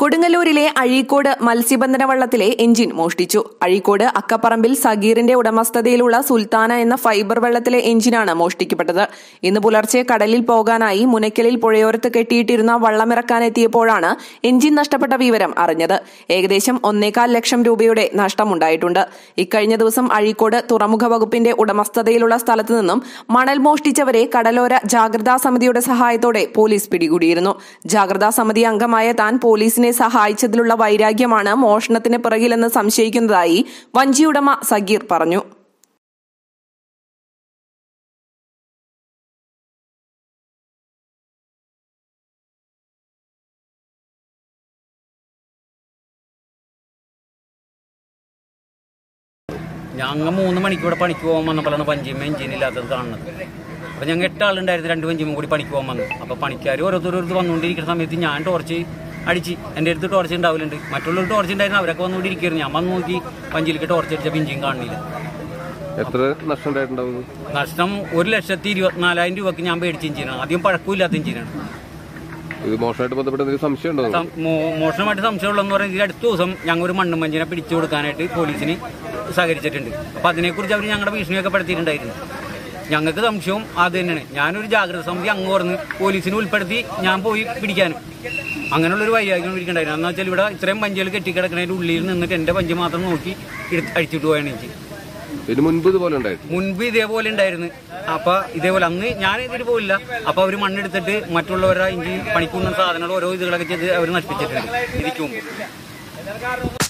കൊടുങ്ങല്ലൂരിലെ അഴീക്കോട് മത്സ്യബന്ധന വള്ളത്തിലെ എഞ്ചിൻ മോഷ്ടിച്ചു അഴീക്കോട് അക്കപ്പറമ്പിൽ സഗീറിന്റെ ഉടമസ്ഥതയിലുള്ള സുൽത്താന എന്ന ഫൈബർ വെള്ളത്തിലെ എഞ്ചിനാണ് മോഷ്ടിക്കപ്പെട്ടത് ഇന്ന് പുലർച്ചെ കടലിൽ പോകാനായി മുനയ്ക്കലിൽ പുഴയോരത്ത് കെട്ടിയിട്ടിരുന്ന വള്ളമിറക്കാനെത്തിയപ്പോഴാണ് എഞ്ചിൻ നഷ്ടപ്പെട്ട വിവരം അറിഞ്ഞത് ഏകദേശം ഒന്നേകാൽ ലക്ഷം രൂപയുടെ നഷ്ടമുണ്ടായിട്ടുണ്ട് ഇക്കഴിഞ്ഞ ദിവസം അഴീക്കോട് തുറമുഖ വകുപ്പിന്റെ ഉടമസ്ഥതയിലുള്ള സ്ഥലത്തു നിന്നും മണൽ മോഷ്ടിച്ചവരെ കടലോര ജാഗ്രതാ സമിതിയുടെ സഹായത്തോടെ പോലീസ് പിടികൂടിയിരുന്നു ജാഗ്രതാ സമിതി അംഗമായ താൻ പോലീസിനെ സഹായിച്ചതിലുള്ള വൈരാഗ്യമാണ് മോഷണത്തിന് പിറകിലെന്ന് സംശയിക്കുന്നതായി വഞ്ചിയുടമ സഗീർ പറഞ്ഞു ഞങ്ങൾ മൂന്ന് മണിക്ക് ഇവിടെ പണിക്ക് പോകാൻ വന്നപ്പോഴാണ് പഞ്ചിമ എഞ്ചിൻ ഇല്ലാത്തത് കാണുന്നത് അപ്പോൾ ഞങ്ങൾ എട്ട് ആളുണ്ടായിരുന്നു രണ്ട് പഞ്ചിമും കൂടി പണിക്ക് പോകാൻ വന്നു അപ്പോൾ പണിക്കാർ ഓരോരുത്തരോരുത്തർ വന്നുകൊണ്ടിരിക്കുന്ന സമയത്ത് ഞാൻ ടോർച്ച് അടിച്ച് എൻ്റെ അടുത്ത് ടോർച്ച് ഉണ്ടാവലുണ്ട് മറ്റുള്ളവർ ടോർച്ച് ഉണ്ടായിരുന്നു അവരൊക്കെ വന്നുകൊണ്ടിരിക്കുകയായിരുന്നു ഞാൻ വന്ന് നോക്കി പഞ്ചിലേക്ക് ടോർച്ച് അടിച്ചപ്പോൾ എഞ്ചിൻ കാണുന്നില്ല എത്ര നഷ്ടം ഉണ്ടായിട്ടുണ്ടാവും നഷ്ടം ഒരു ലക്ഷത്തി ഇരുപത്തിനാലായിരം രൂപയ്ക്ക് ഞാൻ മേടിച്ച എഞ്ചിനാണ് അധികം പഴക്കമില്ലാത്ത എഞ്ചിനാണ് ഇത് മോഷണമായിട്ട് ബന്ധപ്പെട്ട് എന്തെങ്കിലും സംശയം ഉണ്ടോ സം- മോ- മോഷണമായിട്ട് സംശയമുള്ളതെന്ന് പറയുന്നത് ഈ അടുത്ത ദിവസം ഞങ്ങൾ ഒരു മണ്ണും മഞ്ചിനെ പിടിച്ചു കൊടുക്കാനായിട്ട് പോലീസിന് സഹകരിച്ചിട്ടുണ്ട് അപ്പൊ അതിനെക്കുറിച്ച് അവർ ഞങ്ങളുടെ ഭീഷണിയൊക്കെ പെടുത്തിയിട്ടുണ്ടായിരുന്നു ഞങ്ങൾക്ക് സംശയവും അത് തന്നെയാണ് ഞാനൊരു ജാഗ്രത സമിതി അങ്ങ് പറഞ്ഞ് പോലീസിനെ ഉൾപ്പെടുത്തി ഞാൻ പോയി പിടിക്കാനും അങ്ങനെയുള്ള ഒരു വൈരാഗ്യം ഇരിക്കണ്ടായിരുന്നു എന്ന് വെച്ചാൽ ഇവിടെ ഇത്രയും പഞ്ചുകൾ കെട്ടിക്കിടക്കുന്നതിന്റെ ഉള്ളിൽ നിന്നിട്ട് എന്റെ പഞ്ച് മാത്രം നോക്കി എടുത്ത് അടിച്ചിട്ട് പോയാണ് എനിക്ക് ഇതിന് മുൻപ് ഇതുപോലെ ഉണ്ടായിരുന്നു മുൻപ് ഇതേപോലെ ഉണ്ടായിരുന്നു അപ്പൊ ഇതേപോലെ അന്ന് ഞാൻ ഇതിന് പോയില്ല അപ്പൊ അവര് മണ്ണെടുത്തിട്ട് മറ്റുള്ളവരുടെ ഇഞ്ചി പണിക്കുന്ന സാധനങ്ങൾ ഓരോ ഇതുകളൊക്കെ ചെയ്ത് അവർ നശിപ്പിച്ചിട്ടുണ്ട് ഇതിക്ക് മുമ്പ്